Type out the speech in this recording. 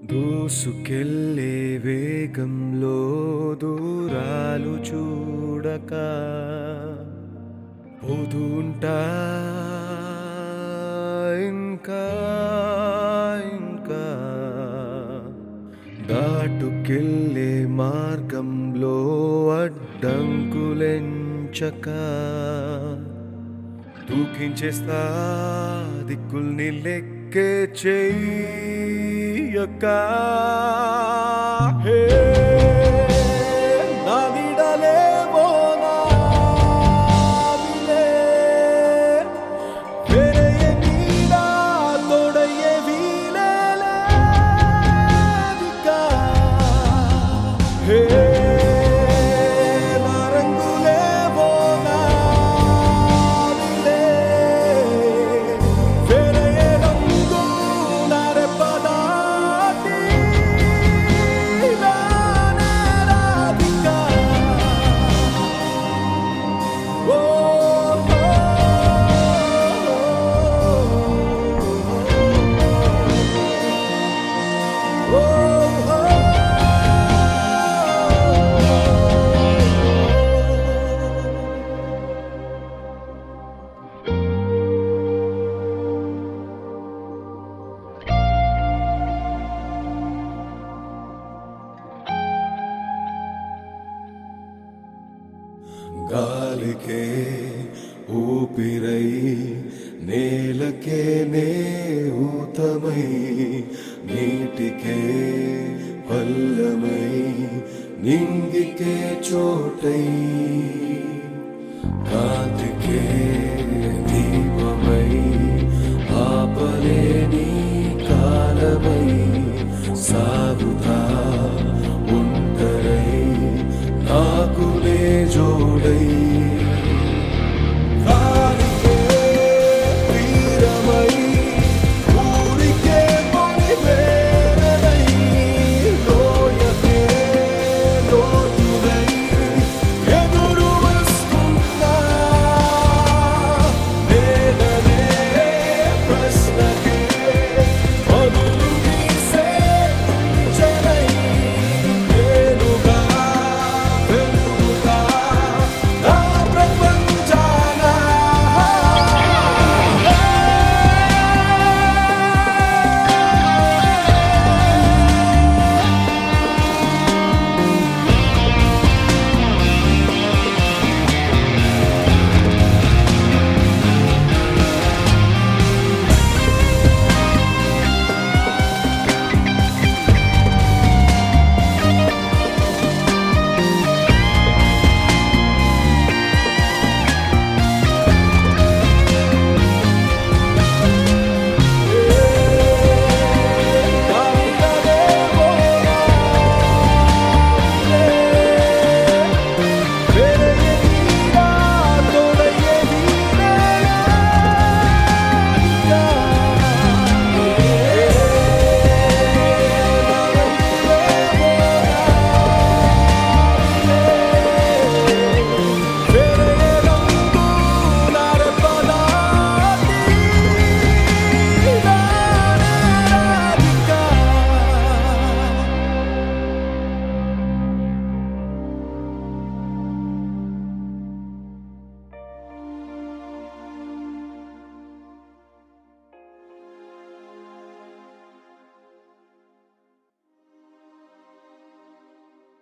దూసుకెళ్ళే వేగంలో దూరాలు చూడక పోతుంటా ఇంకా ఇంకా దాటుకెళ్ళే మార్గంలో అడ్డంకులెంచక దూకించేస్తా దిక్కుల్ని లెక్కే చెయ్యక హే, నా నీడలేమో నావిలే. వేరే ఏ నీడ తోడయ్యే వీలే లేదికా. హే, నా రంగులేమో నావిలే. వేరే ఏ రంగు నా రెప్పదాటి రానే రాదికా. ఓ, ఓ, ఓ, ఓ. గాలికే ఊపిరై నేలకే నేతమై నీటికే పల్లమై నింగికే చోటై కాంతికే దీపమై ఆపలేని కాలమై సాగుతా